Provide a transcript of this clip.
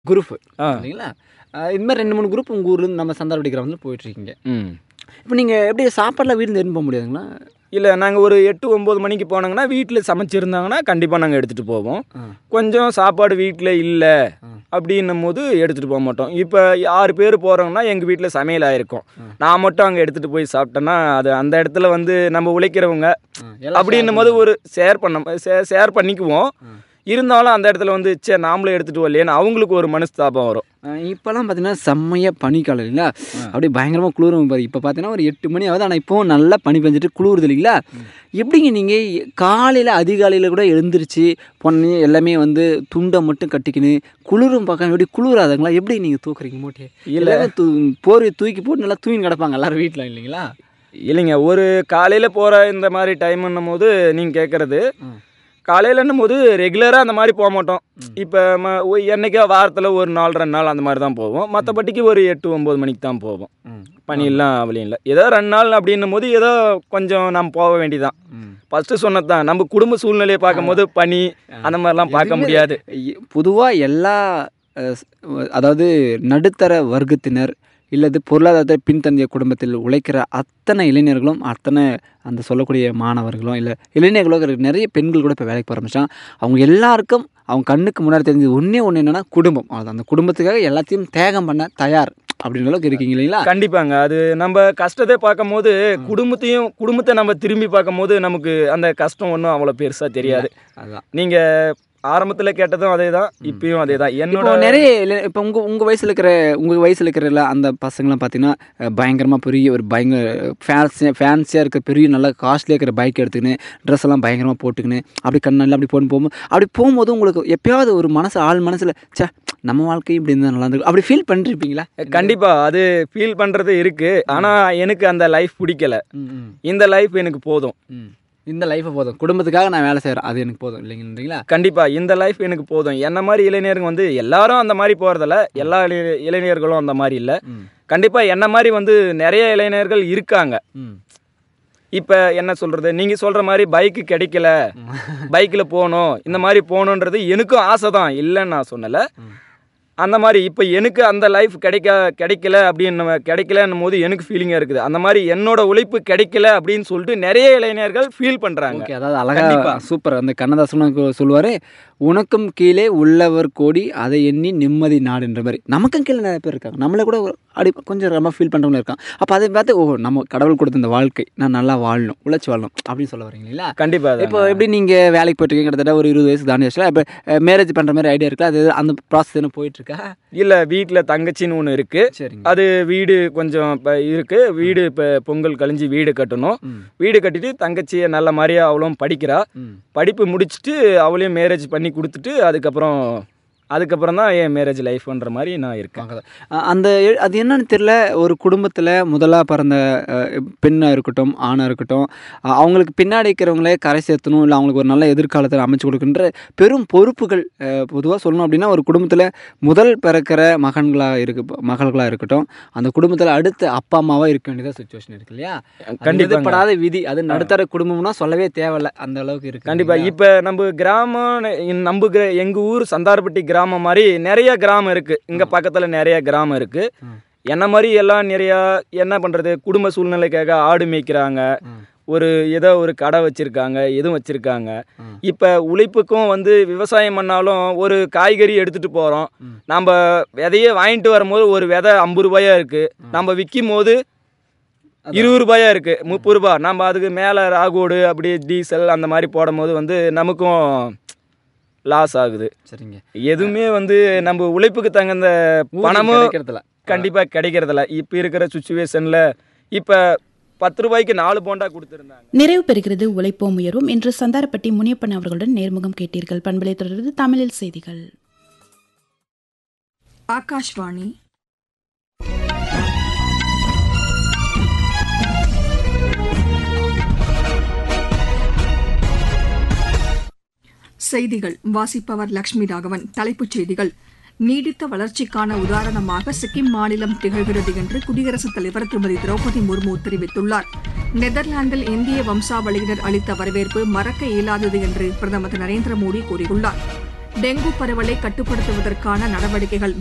Group ஆ இல்லைங்களா அஹ் இது மாதிரி ரெண்டு மூணு குரூப் உங்கள் ஊர்லேருந்து நம்ம சந்தாரப்பட்டி கிராமத்தில் போயிட்டுருக்கீங்க ம் இப்போ நீங்கள் எப்படி சாப்பாடுலாம் வீட்டில் எடுத்து போக முடியாதுங்களா இல்லை நாங்கள் ஒரு எட்டு ஒம்பது மணிக்கு போனாங்கன்னா வீட்டில் சமைச்சிருந்தாங்கன்னா கண்டிப்பாக நாங்கள் எடுத்துகிட்டு போவோம் ஆ. கொஞ்சம் சாப்பாடு வீட்டில் இல்லை ஆ. அப்படின்னும் போது எடுத்துகிட்டு போக மாட்டோம் இப்போ ஆறு பேர் போகிறோங்கன்னா எங்கள் வீட்டில் சமையல் ஆயிருக்கும் நான் மட்டும் அங்கே எடுத்துகிட்டு போய் சாப்பிட்டேன்னா அது அந்த இடத்துல வந்து நம்ம உழைக்கிறவங்க அப்படின்னும் போது ஒரு ஷேர் பண்ண ஷேர் பண்ணிக்குவோம் இருந்தாலும் அந்த இடத்துல வந்து சே நாமளும் எடுத்துகிட்டு வரலையேன்னு அவங்களுக்கு ஒரு மனஸ்தாபம் வரும் இப்போல்லாம் பார்த்தீங்கன்னா செம்மையாக பனிக்காலம் இல்லைங்களா அப்படியே பயங்கரமாக குளிரும் பாரு இப்போ பார்த்தீங்கன்னா ஒரு எட்டு மணி ஆகுது ஆனால் இப்போவும் நல்லா பனி பெஞ்சிட்டு குளிருது இல்லைங்களா எப்படிங்க நீங்கள் காலையில் அதிகாலையில் கூட எழுந்திரிச்சு பொண்ணு எல்லாமே வந்து துண்டை மட்டும் கட்டிக்கின்னு குளிரும் பக்கம் எப்படி குளிராதுங்களா எப்படி நீங்கள் தூக்குறீங்க மூட்டையை இல்ல. இல்லை தூ போர்வை தூக்கி போட்டு நல்லா தூங்கி கிடப்பாங்க எல்லாரும் வீட்டில் இல்லைங்களா இல்லைங்க ஒரு காலையில் போகிற இந்த மாதிரி டைம்னும் போது நீங்கள் கேட்குறது ம். காலையிலன்னும் போது ரெகுலராக அந்த மாதிரி போக மாட்டோம் இப்போ ம ஒ- என்னைக்கோ வாரத்தில் ஒரு நாள் ரெண்டு நாள் அந்த மாதிரி தான் போவோம் மற்றபடிக்கு ஒரு எட்டு ஒம்பது மணிக்கு தான் போவோம் ம் பனியெல்லாம் அவளையும் இல்லை ஏதோ ரெண்டு நாள் அப்படின்னும் போது ஏதோ கொஞ்சம் நம்ம போக வேண்டியதான் ம் ஃபஸ்ட்டு சொன்னது தான் நம்ம குடும்ப சூழ்நிலையை பார்க்கும்போது பனி அந்த மாதிரிலாம் பார்க்க முடியாது பொதுவாக எல்லா அஹ், ஸ்- அதாவது நடுத்தர வர்க்கத்தினர் இல்லது பொருளாதாரத்தை பின்தங்கிய குடும்பத்தில் உழைக்கிற அத்தனை இளைஞர்களும் அத்தனை அந்த சொல்லக்கூடிய மாணவர்களும் இல்லை இளைஞர்களும் இருக்கிற நிறைய பெண்கள் கூட இப்போ வேலைக்கு போக ஆரம்பிச்சாங்க அவங்க எல்லாருக்கும் அவங்க கண்ணுக்கு முன்னாடி தெரிஞ்சது ஒன்றே ஒன்று என்னென்னா குடும்பம் அவ்வளவுதான். அந்த குடும்பத்துக்காக எல்லாத்தையும் தியாகம் பண்ண தயார் அப்படின்ற அளவுக்கு இருக்கீங்க இல்லைங்களா கண்டிப்பாங்க அது நம்ம கஷ்டத்தை பார்க்கும்போது குடும்பத்தையும் குடும்பத்தை நம்ம திரும்பி பார்க்கும்போது நமக்கு அந்த கஷ்டம் ஒன்றும் அவ்வளோ பெருசாக தெரியாது அதுதான் நீங்கள் ஆரம்பத்தில் கேட்டதும் அதே தான் இப்பயும் அதே தான் இப்போ என்னோட நிறைய இல்லை இப்போ உங்கள் உங்கள் வயசில் இருக்கிற உங்கள் வயசில் இருக்கிற எல்லா அந்த பசங்களாம் பார்த்தீங்கன்னா அஹ், பயங்கரமா பெரிய ஒரு பயங்கர ஃபேன்ஸியாக ஃபேன்சியாக இருக்க பெரிய நல்லா காஸ்ட்லியாக இருக்கிற பைக் எடுத்துக்கின்னு ட்ரெஸ் எல்லாம் பயங்கரமாக போட்டுக்கின்னு அப்படி கண்ணெல்லாம் அப்படி போட்டு போகும்போது அப்படி போகும்போது உங்களுக்கு எப்பயாவது ஒரு மனசு ஆள் மனசில் ச்சே நம்ம வாழ்க்கையும் இப்படி இருந்தால் நல்லா இருந்திருக்கும் அப்படி ஃபீல் பண்ணிருப்பீங்களா கண்டிப்பா அது ஃபீல் பண்றது இருக்கு ஆனா எனக்கு அந்த லைஃப் பிடிக்கல ம் ம் இந்த லைஃப் எனக்கு போதும் ம் இந்த லைஃப்பை போதும் குடும்பத்துக்காக நான் வேலை செய்கிறேன் அது எனக்கு போதும் இல்லைங்களா கண்டிப்பா இந்த லைஃப் எனக்கு போதும் என்ன மாதிரி இளைஞருங்க வந்து எல்லாரும் அந்த மாதிரி போறதில்ல எல்லா இளை- இளைஞர்களும் அந்த மாதிரி இல்ல ம் கண்டிப்பா என்ன மாதிரி வந்து நிறைய இளைஞர்கள் இருக்காங்க ம் இப்ப என்ன சொல்றது நீங்க சொல்ற மாதிரி பைக்கு கிடைக்கல பைக்ல போகணும் இந்த மாதிரி போகணுன்றது எனக்கும் ஆசை தான் இல்லைன்னு நான் சொன்னல ம். அந்த மாதிரி இப்போ எனக்கு அந்த லைஃப் கிடைக்க கிடைக்கல அப்படின்னு கிடைக்கலன்னும் போது எனக்கு ஃபீலிங்காக இருக்குது அந்த மாதிரி என்னோட உழைப்பு கிடைக்கல அப்படின்னு சொல்லிட்டு நிறைய இளைஞர்கள் ஃபீல் பண்ணுறாங்க ஓகே அதாவது அழகா கண்டிப்பா. சூப்பர் அந்த கண்ணதாசனும் சொல்லுவார் உனக்கும் கீழே உள்ளவர் கோடி அதை எண்ணி நிம்மதி நாடுன்ற மாதிரி நமக்கும் கீழே நிறைய பேர் இருக்காங்க நம்மளை கூட ஒரு அப்படி கொஞ்சம் ரொம்ப ஃபீல் பண்ணுறவங்க இருக்காங்க அப்போ அதை பார்த்து ஓ நம்ம கடவுள் கொடுத்த இந்த வாழ்க்கை நான் நல்லா வாழணும் உழைச்சி வாழணும் அப்படின்னு சொல்ல வரீங்க இல்லைங்களா கண்டிப்பாக இப்போ எப்படி நீங்கள் வேலைக்கு போயிட்டு இருக்கீங்க கிட்டத்தட்ட ஒரு இருபது வயசு தாண்டி வச்சுல இப்போ மேரேஜ் பண்ணுற மாதிரி ஐடியா இருக்குல்ல அது அந்த ப்ராசஸ் என்ன போயிட்டுருக்கா இல்லை வீட்டில் தங்கச்சின்னு ஒன்று இருக்குது சரிங்க அது வீடு கொஞ்சம் இப்போ இருக்குது வீடு இப்போ பொங்கல் கழிஞ்சு வீடு கட்டணும் ம் வீடு கட்டிட்டு தங்கச்சியை நல்ல மாதிரியா அவளும் படிக்கிறா ம் படிப்பு முடிச்சுட்டு அவளையும் மேரேஜ் பண்ணி கொடுத்துட்டு அதுக்கப்புறம் அதுக்கப்புறம் தான் என் மேரேஜ் லைஃப்ன்ற மாதிரி நான் இருக்கேன் பார்க்குது அந்த எ- அது என்னன்னு தெரியல ஒரு குடும்பத்தில் முதலாக பிறந்த பெண்ணாக இருக்கட்டும் ஆணாக இருக்கட்டும் அஹ் அவங்களுக்கு பின்னாடி இருக்கிறவங்களே கரை சேர்த்தணும் இல்லை அவங்களுக்கு ஒரு நல்ல எதிர்காலத்தில் அமைச்சு கொடுக்குன்ற பெரும் பொறுப்புகள் பொதுவாக சொல்லணும் அப்படின்னா ஒரு குடும்பத்தில் முதல் பிறக்கிற மகன்களாக இருக்கு மகள்களாக இருக்கட்டும் அந்த குடும்பத்தில் அடுத்த அப்பா அம்மாவாக இருக்க வேண்டியதாக சுச்சுவேஷன் இருக்கு இல்லையா கண்டிப்பாங்க. படாத விதி அது நடுத்தர குடும்பம்னா சொல்லவே தேவையில்ல அந்த அளவுக்கு இருக்கு கண்டிப்பா இல்லையா? இப்ப நம்ம கிராமம் இ- நம்ம கிர- எங்க ஊர் சந்தாரப்பட்டி கிராமம் மாதிரி நிறைய கிராமம் இருக்கு இங்க பக்கத்துல நிறைய கிராமம் இருக்கு ம். என்ன மாதிரி எல்லாம் நிறைய என்ன பண்றது குடும்ப சூழ்நிலைக்காக ஆடு மேய்க்கிறாங்க ம். ஒரு ஏதோ ஒரு கடை வச்சிருக்காங்க எதுவும் வச்சிருக்காங்க ம். இப்ப உழைப்புக்கும் வந்து விவசாயம் பண்ணாலும் ஒரு காய்கறி எடுத்துட்டு போறோம் ம். நம்ம விதைய வாங்கிட்டு வரும்போது ஒரு விதை ஐம்பது ரூபாயா இருக்கு நம்ம விற்கும் போது இருபது ரூபாயா இருக்கு முப்பது ரூபாய் நம்ம அதுக்கு மேலே ராகோடு அப்படி டீசல் அந்த மாதிரி போடும்போது வந்து நமக்கும் லாஸ் ஆகுது சரிங்க எதுவுமே வந்து நம்ம உழைப்புக்கு தகுந்த பணமும் கிடைக்கிறதுல கண்டிப்பாக கிடைக்கிறதில்ல இப்போ இருக்கிற சுச்சுவேஷனில் இப்போ பத்து ரூபாய்க்கு நாலு போண்டா கொடுத்துருந்தாங்க நிறைவு பெறுகிறது உழைப்போம் உயர்வும் இன்று சந்தாரப்பட்டி முனியப்பன் அவர்களுடன் நேர்முகம் கேட்டீர்கள் பண்பலை தொடர்ந்து தமிழில் செய்திகள் ஆகாஷ்வாணி செய்திகள் வாசிப்பவர் லட்சுமி ராகவன் தலைப்புச் செய்திகள் நீடித்த வளர்ச்சிக்கான உதாரணமாக சிக்கிம் மாநிலம் திகழ்கிறது என்று குடியரசுத் தலைவர் திருமதி திரௌபதி முர்மு தெரிவித்துள்ளார் நெதர்லாந்தில் இந்திய வம்சாவளியினர் அளித்த வரவேற்பு மறக்க இயலாதது என்று பிரதமர் திரு நரேந்திர மோடி கூறியுள்ளார் டெங்கு பரவலை கட்டுப்படுத்துவதற்கான நடவடிக்கைகள்